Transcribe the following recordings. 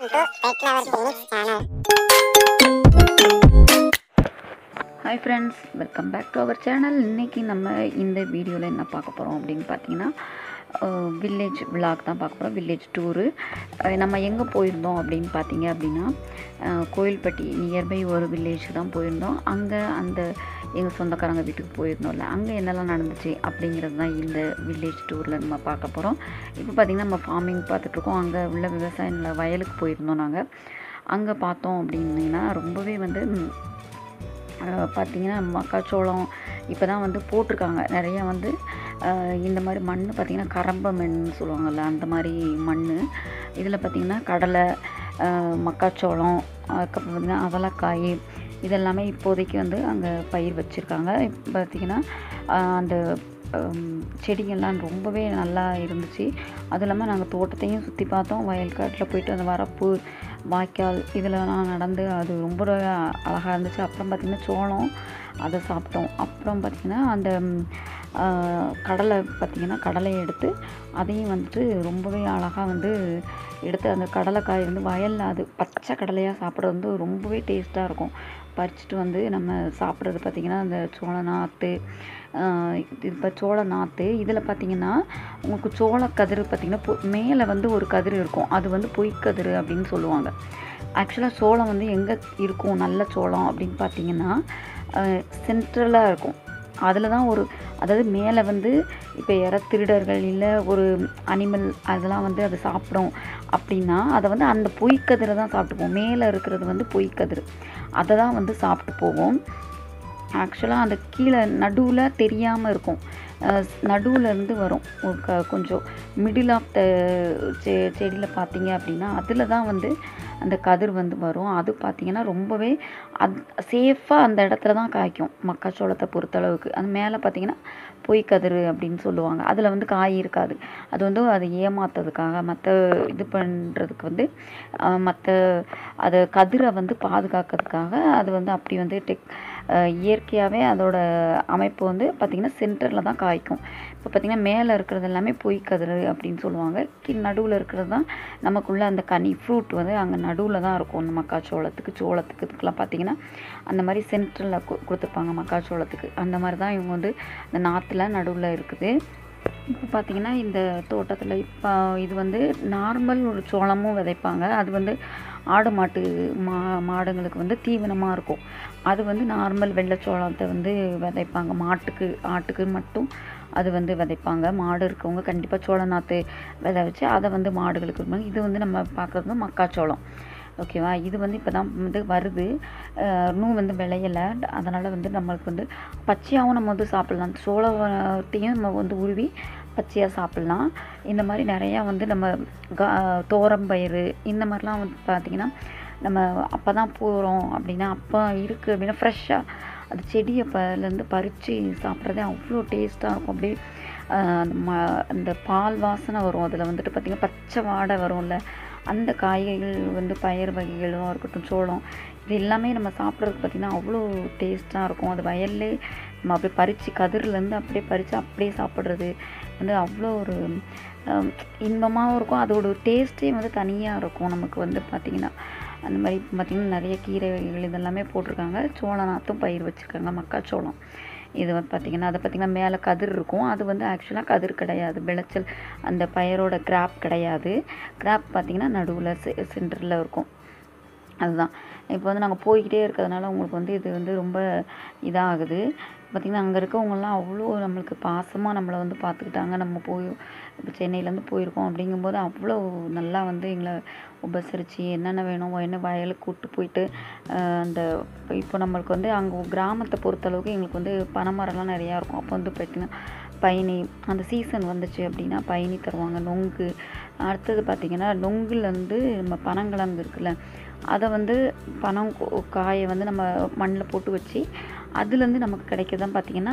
to Pet Lover Phoenix channel. Hi friends welcome back to our channel இன்றைக்கி நம்ம இந்த வீடியோவில் என்ன பார்க்க போகிறோம் அப்படின்னு பார்த்தீங்கன்னா வில்லேஜ் விளாக் தான் பார்க்க போகிறோம் வில்லேஜ் டூரு நம்ம எங்கே போயிருந்தோம் அப்படின்னு பார்த்தீங்க அப்படின்னா அஹ், கோயில்பட்டி நியர்பை ஒரு வில்லேஜ் தான் போயிருந்தோம் அங்கே அந்த எங்கள் சொந்தக்காரங்க வீட்டுக்கு போயிருந்தோம்ல அங்கே என்னெல்லாம் நடந்துச்சு அப்படிங்கிறது தான் இந்த வில்லேஜ் டூரில் நம்ம பார்க்க போகிறோம் இப்போ பார்த்திங்கன்னா நம்ம ஃபார்மிங் பார்த்துட்ருக்கோம் அங்கே உள்ள விவசாய நில வயலுக்கு போயிருந்தோம் நாங்கள் அங்கே பார்த்தோம் அப்படின்னா ரொம்பவே வந்து ம், அஹ் பார்த்தீங்கன்னா மக்காச்சோளம் இப்போ தான் வந்து போட்டிருக்காங்க நிறைய வந்து அஹ் இந்த மாதிரி மண் பார்த்திங்கன்னா கரம்ப மண்ணுன்னு சொல்லுவாங்கள்ல அந்த மாதிரி மண் இதில் பார்த்திங்கன்னா கடலை அஹ் மக்காச்சோளம் அதுக்கப்புறம் பார்த்திங்கன்னா அவலக்காய் இதெல்லாமே இப்போதைக்கு வந்து அங்கே பயிர் வச்சுருக்காங்க இப்போ பார்த்திங்கன்னா அஹ் அந்த ஹம், செடிகள்லாம் ரொம்பவே நல்லா இருந்துச்சு அதுவும் இல்லாமல் நாங்கள் தோட்டத்தையும் சுற்றி பார்த்தோம் வயல்காட்டில் போயிட்டு அந்த வரப்பு வாய்க்கால் இதிலலாம் நடந்து அது ரொம்ப அழகாக இருந்துச்சு அப்புறம் பார்த்திங்கன்னா சோளம் அதை சாப்பிட்டோம் அப்புறம் பார்த்திங்கன்னா அந்த ம், ஆ, கடலை பார்த்திங்கன்னா கடலையை எடுத்து அதையும் வந்துட்டு ரொம்பவே அழகாக வந்து எடுத்து அந்த கடலைக்காய் வந்து வயலில் அது பச்சை கடலையாக சாப்பிட்றது வந்து ரொம்பவே டேஸ்ட்டாக இருக்கும் பறிச்சுட்டு வந்து நம்ம சாப்பிட்றது பார்த்திங்கன்னா அந்த சோள நாற்று இது இப்போ சோள நாற்று இதில் பார்த்திங்கன்னா உங்களுக்கு சோள கதிர் பார்த்திங்கன்னா பொ மேலே வந்து ஒரு கதிர் இருக்கும் அது வந்து பொய்க்கதிர் அப்படின்னு சொல்லுவாங்க ஆக்சுவலாக சோளம் வந்து எங்கே இருக்கும் நல்ல சோளம் அப்படின்னு பார்த்தீங்கன்னா சென்ட்ரலாக இருக்கும் அதில் தான் ஒரு அதாவது மேலே வந்து இப்போ யார திருடர்கள் இல்லை ஒரு அனிமல் அதெல்லாம் வந்து அதை சாப்பிடும் அப்படின்னா அதை வந்து அந்த பொய்க்கதிரை தான் சாப்பிட்டு போகும் மேலே இருக்கிறது வந்து பொய்க்கதிர் அதை தான் வந்து சாப்பிட்டு போகும் ஆக்சுவலாக அந்த கீழே நடுவில் தெரியாமல் இருக்கும் நடுவில் இருந்து வரும் ஒரு க கொஞ்சம் மிடில் ஆஃப் த செ செடியில் பார்த்தீங்க அப்படின்னா அதில் தான் வந்து அந்த கதிர் வந்து வரும் அது பார்த்தீங்கன்னா ரொம்பவே அத் சேஃபாக அந்த இடத்துல தான் காய்க்கும் மக்காச்சோளத்தை பொறுத்தளவுக்கு அது மேலே பார்த்தீங்கன்னா பொய் கதிர் அப்படின்னு சொல்லுவாங்க அதில் வந்து காய் இருக்காது அது வந்து அதை ஏமாத்துறதுக்காக மற்ற இது பண்ணுறதுக்கு வந்து மற்ற அதை கதிரை வந்து பாதுகாக்கிறதுக்காக அது வந்து அப்படி வந்து டெக் இயற்கையாகவே அதோட அமைப்பு வந்து பார்த்திங்கன்னா சென்டரில் தான் காய்க்கும் இப்போ பார்த்திங்கன்னா மேலே இருக்கிறது எல்லாமே பொய் கதிர் அப்படின்னு சொல்லுவாங்க கீழ் நடுவில் இருக்கிறது தான் நமக்குள்ள அந்த கனி ஃப்ரூட் வந்து அங்கே நடுவில் தான் இருக்கும் அந்த மக்காச்சோளத்துக்கு சோளத்துக்கு இதுக்கெல்லாம் பார்த்திங்கன்னா அந்த மாதிரி சென்டரில் கொடுத்துருப்பாங்க மக்காச்சோளத்துக்கு அந்த மாதிரி தான் இவங்க வந்து அந்த நாற்றுல நடுவில் இருக்குது இப்போ பார்த்தீங்கன்னா இந்த தோட்டத்தில் இப்போ இது வந்து நார்மல் ஒரு சோளமும் விதைப்பாங்க அது வந்து ஆடு மாட்டு மா மாடுங்களுக்கு வந்து தீவனமாக இருக்கும் அது வந்து நார்மல் வெள்ளைச்சோளத்தை வந்து விதைப்பாங்க மாட்டுக்கு ஆட்டுக்கு மட்டும் அது வந்து விதைப்பாங்க மாடு இருக்கவங்க கண்டிப்பாக சோள நாற்று விதை வச்சு அதை வந்து மாடுகளுக்கு கொடுப்பாங்க இது வந்து நம்ம பார்க்குறது வந்து மக்காச்சோளம் ஓகேவா இது வந்து இப்போ தான் வந்து வருது அஹ் இன்னும் வந்து விளையலை அதனால் வந்து நம்மளுக்கு வந்து பச்சையாகவும் நம்ம வந்து சாப்பிட்லாம் சோளத்தையும் நம்ம வந்து உருவி பச்சையாக சாப்பிட்லாம் இந்த மாதிரி நிறையா வந்து நம்ம கா தோரம்பயிறு இந்த மாதிரிலாம் வந்து பார்த்திங்கன்னா நம்ம அப்போ தான் போகிறோம் அப்படின்னா அப்போ இருக்குது அப்படின்னா ஃப்ரெஷ்ஷாக அது செடியை பலேருந்து பறித்து சாப்பிட்றதே அவ்வளோ டேஸ்ட்டாக இருக்கும் அப்படியே ஆஹ் அந்த ம அந்த பால் வாசனை வரும் அதில் வந்துட்டு பார்த்திங்கன்னா பச்சை வாடை வரும்ல அந்த காய்கறிகள் வந்து பயிர் வகைகளும் இருக்கட்டும் சோளம் இது எல்லாமே நம்ம சாப்பிட்றதுக்கு பார்த்திங்கன்னா அவ்வளோ டேஸ்ட்டாக இருக்கும் அது வயல்லே நம்ம அப்படியே பறித்து கதிர்லேருந்து அப்படியே பறித்து அப்படியே சாப்பிட்றது வந்து அவ்வளோ ஒரு ஆம், இன்பமாகவும் இருக்கும் அதோட டேஸ்ட்டே வந்து தனியாக இருக்கும் நமக்கு வந்து பார்த்திங்கன்னா அந்த மாதிரி பார்த்திங்கன்னா நிறைய கீரை வகைகள் இதெல்லாமே போட்டிருக்காங்க சோள நாற்றும் பயிர் வச்சுருக்காங்க மக்காச்சோளம் இது வந்து பார்த்திங்கன்னா அதை பார்த்திங்கன்னா மேலே கதிர் இருக்கும் அது வந்து ஆக்சுவலாக கதிர் கிடையாது விளைச்சல் அந்த பயிரோட கிராப் கிடையாது கிராப் பார்த்திங்கன்னா நடுவில் செ சென்டரில் இருக்கும் அதுதான் இப்போ வந்து நாங்கள் போய்கிட்டே இருக்கிறதுனால உங்களுக்கு வந்து இது வந்து ரொம்ப இதாகுது பார்த்திங்கன்னா அங்கே இருக்கவங்கலாம் அவ்வளோ நம்மளுக்கு பாசமாக நம்மளை வந்து பார்த்துக்கிட்டாங்க நம்ம போய் இப்போ சென்னையிலேருந்து போயிருக்கோம் அப்படிங்கும்போது அவ்வளோ நல்லா வந்து எங்களை உபசரித்து என்னென்ன வேணும் என்ன வயலுக்கு கூப்பிட்டு போயிட்டு ஆஹ் அந்த இப்போ நம்மளுக்கு வந்து அங்கே கிராமத்தை பொறுத்தளவுக்கு எங்களுக்கு வந்து பனைமரம்லாம் நிறையா இருக்கும் அப்போ வந்து பார்த்திங்கன்னா பயணி அந்த சீசன் வந்துச்சு அப்படின்னா பயணி தருவாங்க நொங்கு அடுத்தது பார்த்திங்கன்னா நொங்குலேருந்து நம்ம பனங்கிழங்கு இருக்குல்ல அதை வந்து பனம் கொ- காயை வந்து நம்ம மண்ணில் போட்டு வச்சு அதுலேருந்து நமக்கு கிடைக்கிறதான் பார்த்திங்கன்னா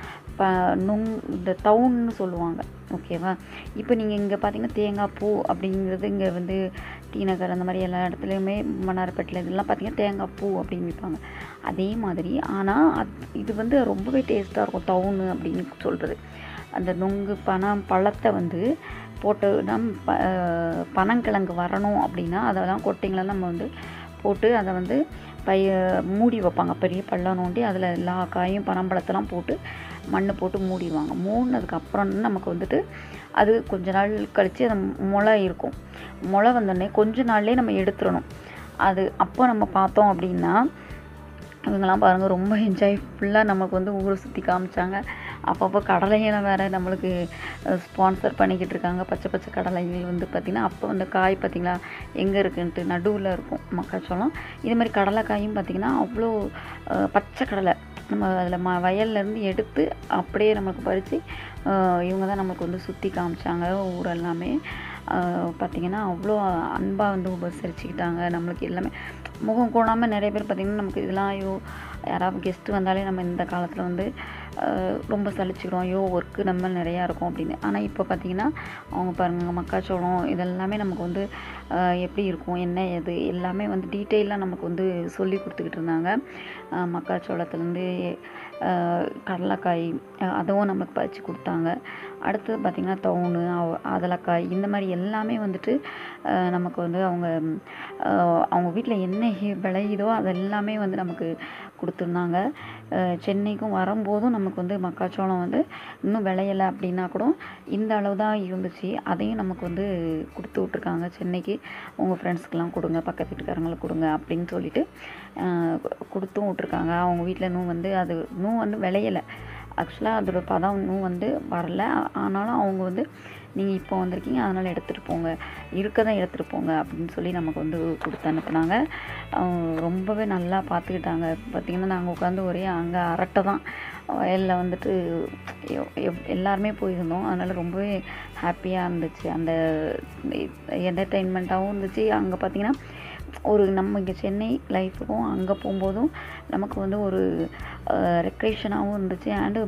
ப நொங் இந்த தவுன்னு சொல்லுவாங்க ஓகேவா இப்போ நீங்கள் இங்கே பார்த்தீங்கன்னா தேங்காய் பூ அப்படிங்கிறது இங்கே வந்து டி நகர் அந்த மாதிரி எல்லா இடத்துலையுமே மன்னார்பேட்டில் இதெல்லாம் பார்த்தீங்கன்னா தேங்காய் பூ அப்படின்னு விற்பாங்க அதே மாதிரி ஆனால் அது இது வந்து ரொம்பவே டேஸ்ட்டாக இருக்கும் தவுன்னு அப்படின்னு சொல்கிறது அந்த நொங்கு பனம் பழத்தை வந்து போட்டுனா ப பனங்கிழங்கு வரணும் அப்படின்னா அதெல்லாம் கொட்டைங்களை நம்ம வந்து போட்டு அதை வந்து பைய மூடி வைப்பாங்க பெரிய பள்ளம் நோண்டி அதில் எல்லா காயும் பனம்பழத்தெல்லாம் போட்டு மண் போட்டு மூடிடுவாங்க மூடினதுக்கு அப்புறம் நமக்கு வந்துட்டு அது கொஞ்ச நாள் கழித்து அது முளை இருக்கும் முளை வந்தோடனே கொஞ்ச நாள்லேயே நம்ம எடுத்துடணும் அது அப்போ நம்ம பார்த்தோம் அப்படின்னா இவங்கெல்லாம் பாருங்கள் ரொம்ப என்ஜாய் ஃபுல்லாக நமக்கு வந்து ஊரை சுற்றி காமிச்சாங்க அப்பப்போ கடலையெல்லாம் வேறு நம்மளுக்கு ஸ்பான்சர் பண்ணிக்கிட்டு இருக்காங்க பச்சை பச்சை கடலைகள் வந்து பார்த்திங்கன்னா அப்போ வந்து காய் பார்த்திங்களா எங்கே இருக்குன்ட்டு நடுவில் இருக்கும் மக்காச்சோளம் இது மாதிரி கடலைக்காயும் பார்த்திங்கன்னா அவ்வளோ அஹ், பச்சை கடலை நம்ம அதில் ம வயல்லேருந்து எடுத்து அப்படியே நமக்கு பறித்து இவங்க தான் நமக்கு வந்து சுற்றி காமிச்சாங்க ஊர் எல்லாமே பார்த்திங்கன்னா அவ்வளோ அன்பாக வந்து உபசரிச்சுக்கிட்டாங்க நம்மளுக்கு எல்லாமே முகம் கோணாமல் நிறைய பேர் பார்த்திங்கன்னா நமக்கு இதெல்லாம் ஐயோ யாராவது கெஸ்ட்டு வந்தாலே நம்ம இந்த காலத்தில் வந்து அஹ், ரொம்ப சலிச்சுக்கிறோம் ஐயோ ஒர்க்கு நம்ம நிறையா இருக்கும் அப்படின்னு ஆனால் இப்போ பார்த்திங்கன்னா அவங்க பாருங்க மக்காச்சோளம் இதெல்லாமே நமக்கு வந்து அஹ், எப்படி இருக்கும் என்ன எது எல்லாமே வந்து டீட்டெயிலாக நமக்கு வந்து சொல்லி கொடுத்துக்கிட்டு இருந்தாங்க அஹ், மக்காச்சோளத்துலேருந்து அஹ், கடலைக்காய் அஹ், அதுவும் நமக்கு பறித்து கொடுத்தாங்க அடுத்தது பார்த்திங்கன்னா தவுனு அவ- அதலக்காய் இந்த மாதிரி எல்லாமே வந்துட்டு அஹ், நமக்கு வந்து அவங்க அஹ், அவங்க வீட்டில் என்ன ஹி- விளையுதோ அதெல்லாமே வந்து நமக்கு கொடுத்துருந்தாங்க அஹ், சென்னைக்கும் வரும்போதும் நமக்கு வந்து மக்காச்சோளம் வந்து இன்னும் விளையலை அப்படின்னா கூட இந்த அளவு தான் இருந்துச்சு அதையும் நமக்கு வந்து கொடுத்து விட்ருக்காங்க சென்னைக்கு உங்கள் ஃப்ரெண்ட்ஸ்க்கெலாம் கொடுங்க பக்கத்து வீட்டுக்காரங்களுக்கு கொடுங்க அப்படின்னு சொல்லிட்டு அஹ், கொடுத்தும் விட்ருக்காங்க அவங்க வீட்டில் இன்னும் வந்து அது இன்னும் வந்து விளையலை ஆக்சுவலாக அதோட பதம் இன்னும் வந்து வரல ஆனாலும் அவங்க வந்து நீங்கள் இப்போ வந்திருக்கீங்க அதனால் எடுத்துகிட்டு போங்க இருக்கதான் எடுத்துகிட்டு போங்க அப்படின்னு சொல்லி நமக்கு வந்து கொடுத்து அனுப்புனாங்க அவங்க ரொம்பவே நல்லா பார்த்துக்கிட்டாங்க பார்த்திங்கன்னா நாங்கள் உட்காந்து ஒரே அங்கே அரட்டை தான் வயலில் வந்துட்டு எ- எப்- எல்லாருமே போயிருந்தோம் அதனால் ரொம்பவே ஹாப்பியாக இருந்துச்சு அந்த என்டர்டெயின்மெண்ட்டாகவும் இருந்துச்சு அங்கே பார்த்திங்கன்னா ஒரு நம்ம இங்கே சென்னை லைஃபுக்கும் அங்கே போகும்போதும் நமக்கு வந்து ஒரு ரெக்ரேஷனாகவும் இருந்துச்சு அண்டு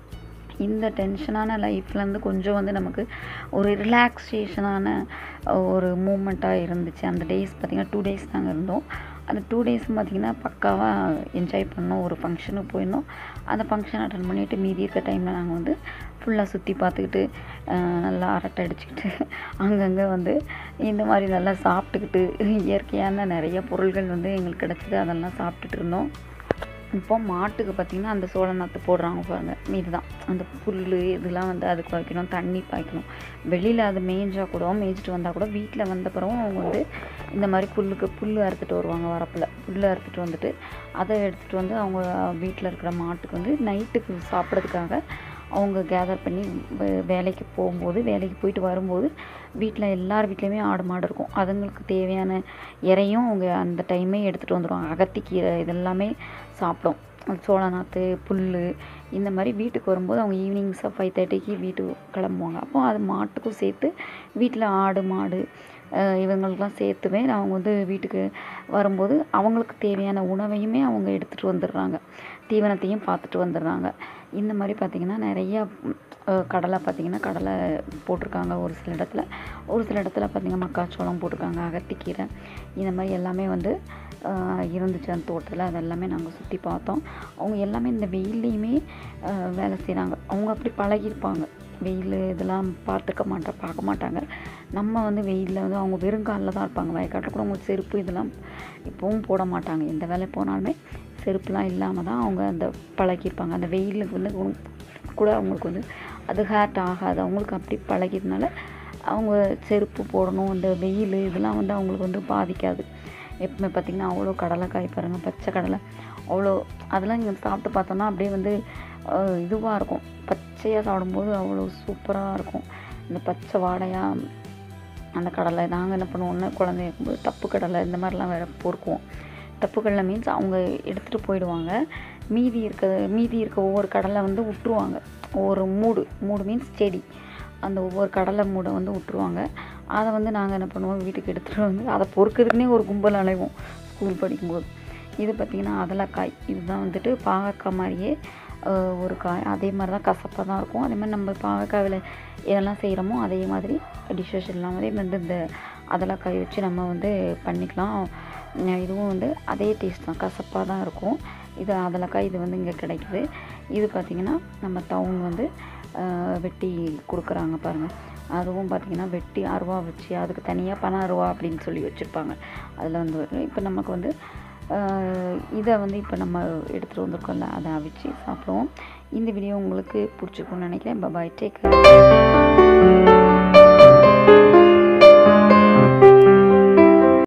இந்த டென்ஷனான லைஃப்லேருந்து கொஞ்சம் வந்து நமக்கு ஒரு ரிலாக்ஸேஷனான ஒரு மூமெண்ட்டாக இருந்துச்சு அந்த டேஸ் பார்த்திங்கன்னா டூ டேஸ் நாங்கள் இருந்தோம் அந்த டூ டேஸும் பார்த்திங்கன்னா பக்காவாக என்ஜாய் பண்ணோம் ஒரு ஃபங்க்ஷனுக்கு போயிருந்தோம் அந்த ஃபங்க்ஷன் அட்டன் பண்ணிவிட்டு மீதி இருக்க டைமில் நாங்கள் வந்து ஃபுல்லாக சுற்றி பார்த்துக்கிட்டு அஹ், நல்லா அரட்டை அடிச்சுக்கிட்டு அங்கங்கே வந்து இந்த மாதிரி நல்லா சாப்பிட்டுக்கிட்டு இயற்கையான நிறைய பொருள்கள் வந்து எங்களுக்கு கிடச்சிது அதெல்லாம் சாப்பிட்டுட்டு இருந்தோம் இப்போ மாட்டுக்கு பார்த்திங்கன்னா அந்த சோள நாற்று போடுறாங்க பாருங்க மீது தான் அந்த புல் இதெல்லாம் வந்து அதுக்கு வைக்கணும் தண்ணி பாய்க்கணும் வெளியில் அது மேய்ஞ்சா கூட மேய்ச்சிட்டு வந்தால் கூட வீட்டில் வந்த பிறகும் அவங்க வந்து இந்த மாதிரி புல்லுக்கு புல் அறுத்துட்டு வருவாங்க வரப்பில் புல் அறுத்துட்டு வந்துட்டு அதை எடுத்துகிட்டு வந்து அவங்க வீட்டில் இருக்கிற மாட்டுக்கு வந்து நைட்டுக்கு சாப்பிட்றதுக்காக அவங்க கேதர் பண்ணி வே- வேலைக்கு போகும்போது வேலைக்கு போயிட்டு வரும்போது வீட்டில் எல்லார் வீட்லேயுமே ஆடு மாடு இருக்கும் அதுங்களுக்கு தேவையான இறையும் அவங்க அந்த டைமே எடுத்துகிட்டு வந்துடுவாங்க அகத்திக்கீரை இதெல்லாமே சாப்பிடும் சோள நாற்று புல் இந்த மாதிரி வீட்டுக்கு வரும்போது அவங்க ஈவினிங் ஃபைவ் தேர்ட்டிக்கு வீட்டுக்கு கிளம்புவாங்க அப்போ அது மாட்டுக்கும் சேர்த்து வீட்டில் ஆடு மாடு அஹ் இவங்களுக்கெல்லாம் சேர்த்துவே அவங்க வந்து வீட்டுக்கு வரும்போது அவங்களுக்கு தேவையான உணவையுமே அவங்க எடுத்துகிட்டு வந்துடுறாங்க தீவனத்தையும் பார்த்துட்டு வந்துடுறாங்க இந்த மாதிரி பார்த்திங்கன்னா நிறையா ம், அஹ் கடலை பார்த்திங்கன்னா கடலை போட்டிருக்காங்க ஒரு சில இடத்துல ஒரு சில இடத்துல பார்த்திங்கன்னா மக்காச்சோளம் போட்டிருக்காங்க அகத்திக்கீரை இந்த மாதிரி எல்லாமே வந்து அஹ், இருந்துச்சு அந்த தோட்டத்தில் அதெல்லாமே நாங்கள் சுற்றி பார்த்தோம் அவங்க எல்லாமே இந்த வெயில்லையுமே அஹ், வேலை செய்கிறாங்க அவங்க அப்படி பழகியிருப்பாங்க வெயில் இதெல்லாம் பார்த்துக்க மாட்டா பார்க்க மாட்டாங்க நம்ம வந்து வெயிலில் வந்து அவங்க வெறுங்காலில் தான் இருப்பாங்க வயக்காட்டில் கூட அவங்க செருப்பு இதெல்லாம் இப்போவும் போட மாட்டாங்க எந்த வேலை போனாலுமே செருப்புலாம் இல்லாமல் தான் அவங்க அந்த பழகியிருப்பாங்க அந்த வெயிலுக்கு வந்து உம் கூட அவங்களுக்கு வந்து அது ஹேர்ட் ஆகாது அவங்களுக்கு அப்படி பழகியதுனால அவங்க செருப்பு போடணும் இந்த வெயில் இதெல்லாம் வந்து அவங்களுக்கு வந்து பாதிக்காது எப்பவுமே பார்த்திங்கன்னா அவ்வளோ கடலைக்காய் பாருங்கள் பச்சை கடலை அவ்வளோ அதெல்லாம் இங்கே சாப்பிட்டு பார்த்தோன்னா அப்படியே வந்து இதுவாக இருக்கும் பச்சையாக சாப்பிடும்போது அவ்வளோ சூப்பராக இருக்கும் இந்த பச்சை வாடையாக அந்த கடலை நாங்கள் என்ன பண்ணுவோம்னா குழந்தை இருக்கும்போது தப்பு கடலை இந்த மாதிரிலாம் வேறு பொறுக்குவோம் தப்பு கடலை மீன்ஸ் அவங்க எடுத்துகிட்டு போயிடுவாங்க மீதி இருக்க மீதி இருக்க ஒவ்வொரு கடலை வந்து விட்டுருவாங்க ஒவ்வொரு மூடு மூடு மீன்ஸ் செடி அந்த ஒவ்வொரு கடலை மூடை வந்து விட்டுருவாங்க அதை வந்து நாங்கள் என்ன பண்ணுவோம் வீட்டுக்கு எடுத்துகிட்டு வந்து அதை பொறுக்கிறதுக்குனே ஒரு கும்பல் அலைவோம் ஸ்கூல் படிக்கும்போது இது பார்த்திங்கன்னா அதலக்காய் இதுதான் வந்துட்டு பாகக்காய் மாதிரியே அஹ், ஒரு காய் அதே மாதிரி தான் கசப்பாக தான் இருக்கும் அதே மாதிரி நம்ம பாகக்காயில் இதெல்லாம் செய்கிறோமோ அதே மாதிரி டிஷ்ஷஸ் எல்லாம் அதே வந்து இந்த அதலக்காய் வச்சு நம்ம வந்து பண்ணிக்கலாம் உம், இதுவும் வந்து அதே டேஸ்ட் தான் கசப்பாக தான் இருக்கும் இது அதலக்காய் இது வந்து இங்கே கிடைக்குது இது பார்த்திங்கன்னா நம்ம டவுன் வந்து அஹ், வெட்டி கொடுக்குறாங்க பாருங்கள் அதுவும் பார்த்திங்கன்னா வெட்டி அருவா வச்சு அதுக்கு தனியாக பண அருவா அப்படின்னு சொல்லி வச்சுருப்பாங்க அதில் வந்து வரும். இப்போ நமக்கு வந்து ஆஹ், இதை வந்து இப்போ நம்ம எடுத்துகிட்டு வந்திருக்கோம்ல அதை அவிச்சு சாப்பிடுவோம் இந்த வீடியோ உங்களுக்கு பிடிச்சிருக்கும்னு நினைக்கிறேன் பாய் டேக்